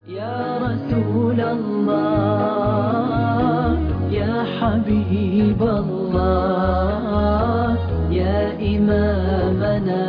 يا رسول الله يا حبيب الله يا إمامنا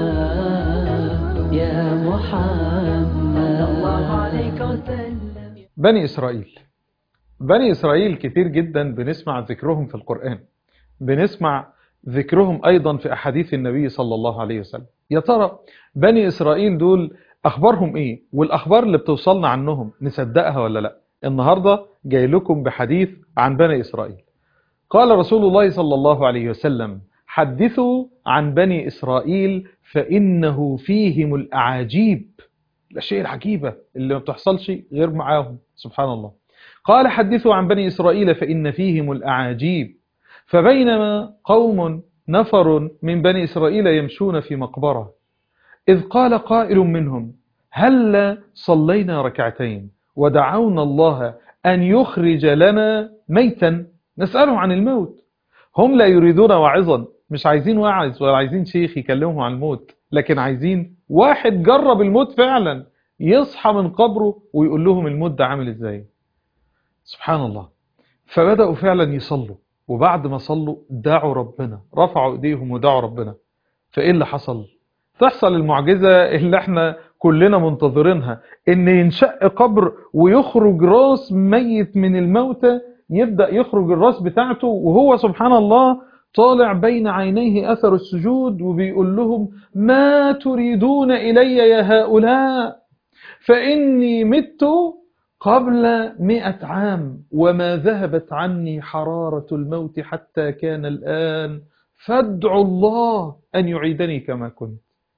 يا محمد الله عليك وسلم بني إسرائيل بني إسرائيل كتير جدا بنسمع ذكرهم في القرآن بنسمع ذكرهم أيضا في أحاديث النبي صلى الله عليه وسلم يا ترى بني إسرائيل دول أخبارهم إيه والأخبار اللي بتوصلنا عنهم نصدقها ولا لا النهاردة جاي لكم بحديث عن بني إسرائيل قال رسول الله صلى الله عليه وسلم حدثوا عن بني إسرائيل فإنه فيهم الأعاجيب الأشياء العجيبة اللي ما بتحصلش غير معاهم سبحان الله قال حدثوا عن بني إسرائيل فإن فيهم الأعاجيب فبينما قوم نفر من بني إسرائيل يمشون في مقبرة إذ قال قائل منهم هل صلينا ركعتين ودعونا الله أن يخرج لنا ميتا نسألهم عن الموت هم لا يريدون واعظا مش عايزين واعظ ولا عايزين شيخ يكلمهم عن الموت لكن عايزين واحد جرب الموت فعلا يصحى من قبره ويقول لهم الموت ده عامل ازاي سبحان الله فبدأوا فعلا يصلوا وبعد ما صلوا دعوا ربنا رفعوا ايديهم ودعوا ربنا فايه اللي حصل تحصل المعجزة اللي احنا كلنا منتظرينها ان ينشق قبر ويخرج راس ميت من الموتى يبدأ يخرج الراس بتاعته وهو سبحان الله طالع بين عينيه أثر السجود وبيقول لهم ما تريدون إلي يا هؤلاء فإني مت قبل مئة عام وما ذهبت عني حرارة الموت حتى كان الآن فادعوا الله أن يعيدني كما كنت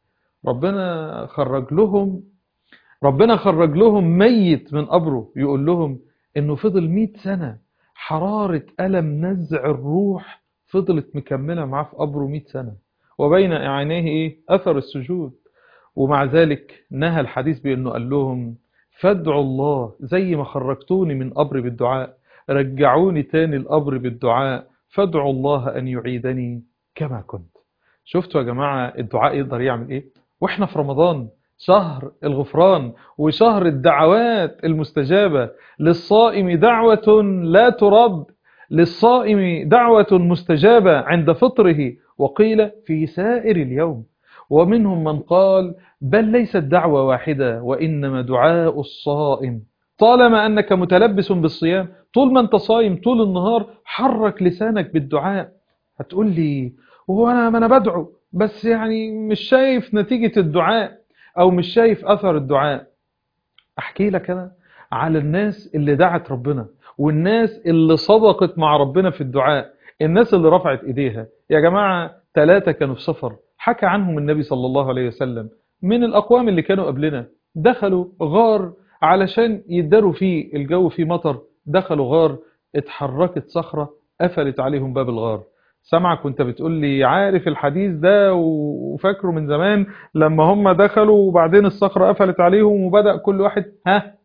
ربنا خرج لهم ربنا خرج لهم ميت من قبره يقول لهم انه فضل مئة سنة حرارة ألم نزع الروح فضلت مكملة معاه في قبره مئة سنة وبين عينيه ايه أثر السجود ومع ذلك نهى الحديث بأنه قال لهم فادعوا الله زي ما خرجتوني من قبر بالدعاء رجعوني تاني القبر بالدعاء فادعوا الله أن يعيدني كما كنت شفتوا يا جماعة الدعاء يقدر يعمل ايه واحنا في رمضان شهر الغفران وشهر الدعوات المستجابة للصائم دعوة لا ترد للصائم دعوة مستجابة عند فطره وقيل في سائر اليوم ومنهم من قال بل ليست دعوة واحدة وإنما دعاء الصائم طالما أنك متلبس بالصيام طول ما أنت صايم طول النهار حرك لسانك بالدعاء هتقول لي وهو أنا ما أنا بدعو بس يعني مش شايف نتيجة الدعاء أو مش شايف أثر الدعاء أحكي لك أنا على الناس اللي دعت ربنا والناس اللي صدقت مع ربنا في الدعاء الناس اللي رفعت إيديها يا جماعة ثلاثة كانوا في سفر حكى عنهم النبي صلى الله عليه وسلم من الأقوام اللي كانوا قبلنا دخلوا غار علشان يداروا فيه الجو فيه مطر دخلوا غار اتحركت صخرة قفلت عليهم باب الغار سمعك كنت بتقول لي عارف الحديث ده وفاكره من زمان لما هم دخلوا وبعدين الصخرة قفلت عليهم وبدأ كل واحد ها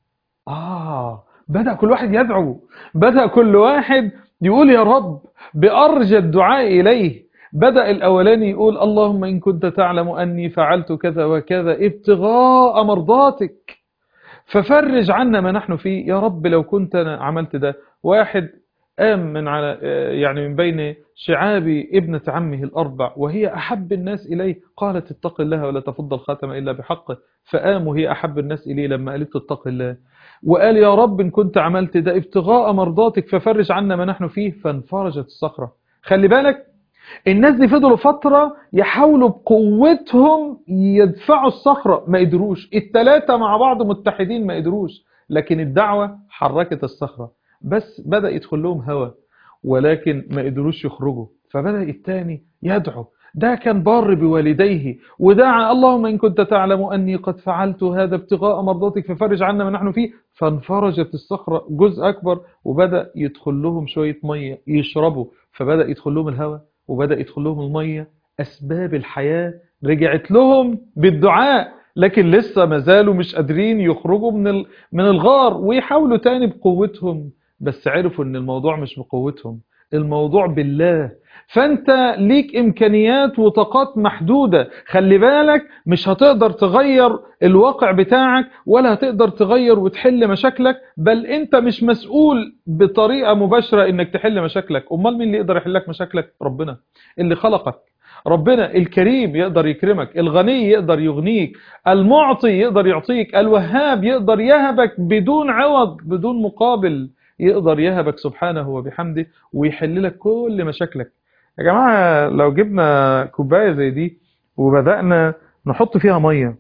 آه بدأ كل واحد يدعو بدأ كل واحد يقول يا رب بأرجى الدعاء إليه بدأ الأولاني يقول اللهم إن كنت تعلم أني فعلت كذا وكذا ابتغاء مرضاتك ففرج عنا ما نحن فيه يا رب لو كنت أنا عملت ده واحد قام من على يعني من بين شعاب ابنة عمه الأربع وهي أحب الناس إليه قالت اتق الله ولا تفض الخاتم إلا بحقه فقام وهي أحب الناس إليه لما قالت اتق الله وقال يا رب إن كنت عملت ده ابتغاء مرضاتك ففرج عنا ما نحن فيه فانفرجت الصخرة خلي بالك الناس دي فضلوا فترة يحاولوا بقوتهم يدفعوا الصخرة ما قدروش التلاتة مع بعض متحدين ما قدروش لكن الدعوة حركت الصخرة بس بدأ يدخل لهم هوا ولكن ما قدروش يخرجوا فبدأ الثاني يدعو ده كان بار بوالديه ودعا اللهم إن كنت تعلم أني قد فعلت هذا ابتغاء مرضاتك ففرج عنا ما نحن فيه فانفرجت الصخرة جزء أكبر وبدأ يدخل لهم شوية مية يشربوا فبدأ يدخل لهم الهواء وبدأ يدخل لهم المية أسباب الحياة رجعت لهم بالدعاء لكن لسه ما زالوا مش قادرين يخرجوا من من الغار ويحاولوا تاني بقوتهم بس عرفوا ان الموضوع مش بقوتهم الموضوع بالله فانت ليك امكانيات وطاقات محدودة خلي بالك مش هتقدر تغير الواقع بتاعك ولا هتقدر تغير وتحل مشاكلك بل انت مش مسؤول بطريقة مباشرة انك تحل مشاكلك امال مين اللي يقدر يحلك مشاكلك ربنا اللي خلقك ربنا الكريم يقدر يكرمك الغني يقدر يغنيك المعطي يقدر يعطيك الوهاب يقدر يهبك بدون عوض بدون مقابل يقدر يهبك سبحانه وبحمده ويحل لك كل مشاكلك يا جماعة لو جبنا كوباية زي دي وبدأنا نحط فيها مية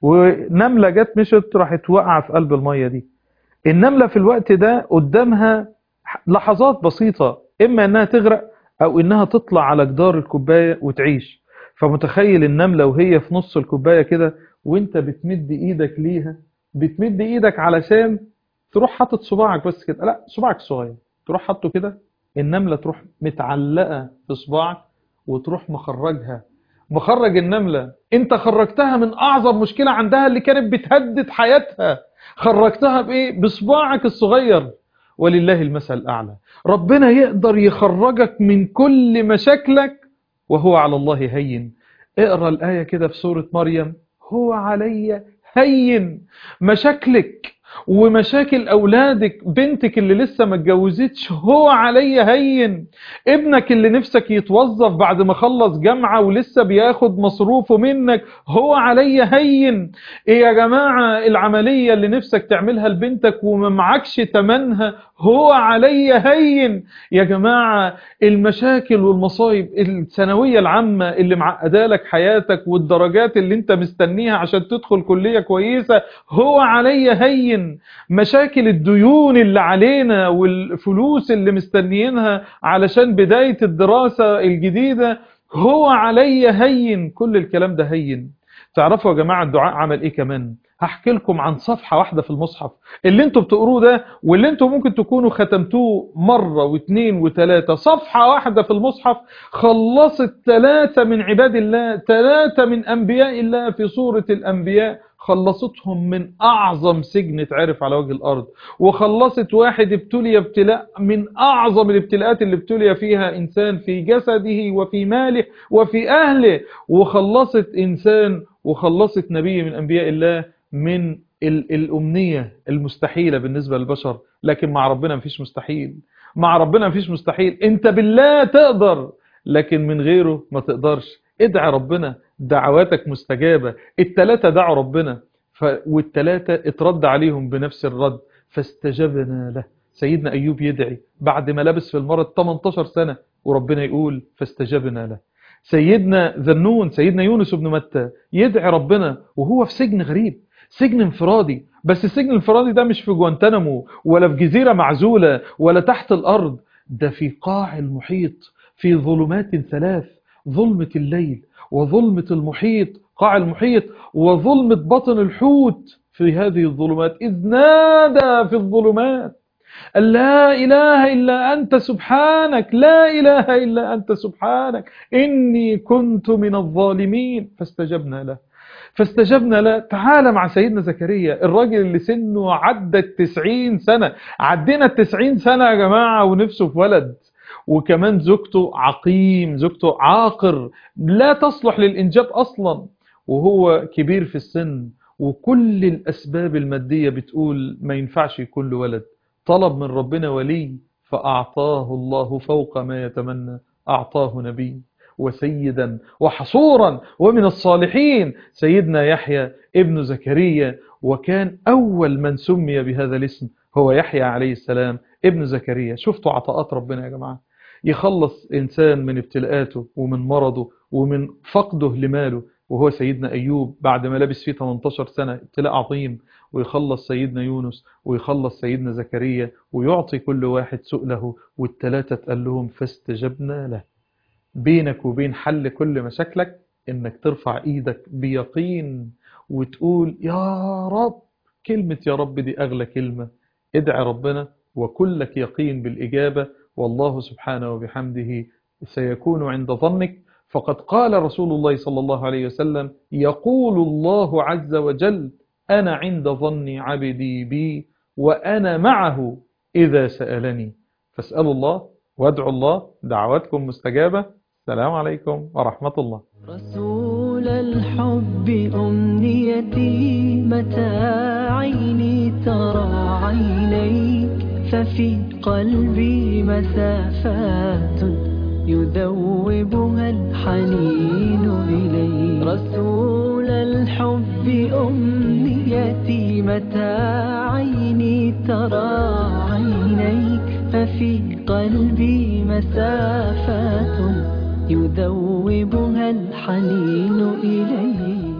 ونملة جت مشت راحت واقعة في قلب المية دي النملة في الوقت ده قدامها لحظات بسيطة إما إنها تغرق أو إنها تطلع على جدار الكوباية وتعيش فمتخيل النملة وهي في نص الكوباية كده وانت بتمد ايدك ليها بتمد ايدك علشان تروح حاطط صباعك بس كده لا صباعك الصغير تروح حاطه كده النملة تروح متعلقة في صباعك وتروح مخرجها مخرج النملة انت خرجتها من اعظم مشكلة عندها اللي كانت بتهدد حياتها خرجتها بايه بصباعك الصغير ولله المثل الاعلى ربنا يقدر يخرجك من كل مشاكلك وهو على الله هين اقرا الايه كده في سوره مريم هو علي هين مشاكلك ومشاكل أولادك بنتك اللي لسه ما اتجوزتش هو علي هين ابنك اللي نفسك يتوظف بعد ما خلص جامعة ولسه بياخد مصروفه منك هو علي هين ايه يا جماعة العملية اللي نفسك تعملها لبنتك وما معكش تمنها هو علي هين يا جماعة المشاكل والمصايب الثانوية العامة اللي معقدالك حياتك والدرجات اللي انت مستنيها عشان تدخل كلية كويسة هو علي هين مشاكل الديون اللي علينا والفلوس اللي مستنيينها علشان بداية الدراسة الجديدة هو علي هين كل الكلام ده هين تعرفوا يا جماعة الدعاء عمل ايه كمان هحكي لكم عن صفحة واحدة في المصحف اللي انتوا بتقروه ده واللي انتوا ممكن تكونوا ختمتوه مرة واثنين وثلاثة صفحة واحدة في المصحف خلصت ثلاثة من عباد الله ثلاثة من أنبياء الله في سورة الأنبياء خلصتهم من أعظم سجن اتعرف على وجه الأرض وخلصت واحد ابتلي ابتلاء من أعظم الابتلاءات اللي ابتلي فيها إنسان في جسده وفي ماله وفي أهله وخلصت إنسان وخلصت نبي من أنبياء الله من ال الأمنية المستحيلة بالنسبة للبشر لكن مع ربنا مفيش مستحيل مع ربنا مفيش مستحيل انت بالله تقدر لكن من غيره ما تقدرش ادعي ربنا دعواتك مستجابة التلاتة دعوا ربنا ف... والتلاتة اترد عليهم بنفس الرد فاستجبنا له سيدنا أيوب يدعي بعد ما لبس في المرض 18 سنة وربنا يقول فاستجبنا له سيدنا ذنون سيدنا يونس بن متى يدعي ربنا وهو في سجن غريب سجن انفرادي بس السجن الانفرادي ده مش في جوانتانامو ولا في جزيرة معزولة ولا تحت الأرض ده في قاع المحيط في ظلمات ثلاث ظلمة الليل وظلمة المحيط قاع المحيط وظلمة بطن الحوت في هذه الظلمات إذ نادى في الظلمات لا إله إلا أنت سبحانك لا إله إلا أنت سبحانك إني كنت من الظالمين فاستجبنا له فاستجبنا له تعالى مع سيدنا زكريا الراجل اللي سنه عدى التسعين سنة عدينا التسعين سنة يا جماعة ونفسه في ولد وكمان زوجته عقيم زوجته عاقر لا تصلح للإنجاب أصلا وهو كبير في السن وكل الأسباب المادية بتقول ما ينفعش يكون له ولد طلب من ربنا ولي فأعطاه الله فوق ما يتمنى أعطاه نبي وسيدا وحصورا ومن الصالحين سيدنا يحيى ابن زكريا وكان أول من سمي بهذا الاسم هو يحيى عليه السلام ابن زكريا شفتوا عطاءات ربنا يا جماعة يخلص إنسان من ابتلاءاته ومن مرضه ومن فقده لماله وهو سيدنا أيوب بعد ما لبس فيه 18 سنة ابتلاء عظيم ويخلص سيدنا يونس ويخلص سيدنا زكريا ويعطي كل واحد سؤله والتلاتة تقال لهم فاستجبنا له بينك وبين حل كل مشاكلك انك ترفع ايدك بيقين وتقول يا رب كلمة يا رب دي اغلى كلمة ادعي ربنا وكلك يقين بالإجابة والله سبحانه وبحمده سيكون عند ظنك فقد قال رسول الله صلى الله عليه وسلم يقول الله عز وجل أنا عند ظن عبدي بي وأنا معه إذا سألني فاسألوا الله وادعوا الله دعواتكم مستجابة السلام عليكم ورحمة الله رسول الحب أمنيتي متى عيني ترى عينيك ففي قلبي مسافات يذوبها الحنين إليك رسول الحب أمنيتي متى عيني ترى عينيك ففي قلبي مسافات يذوبها الحنين إليك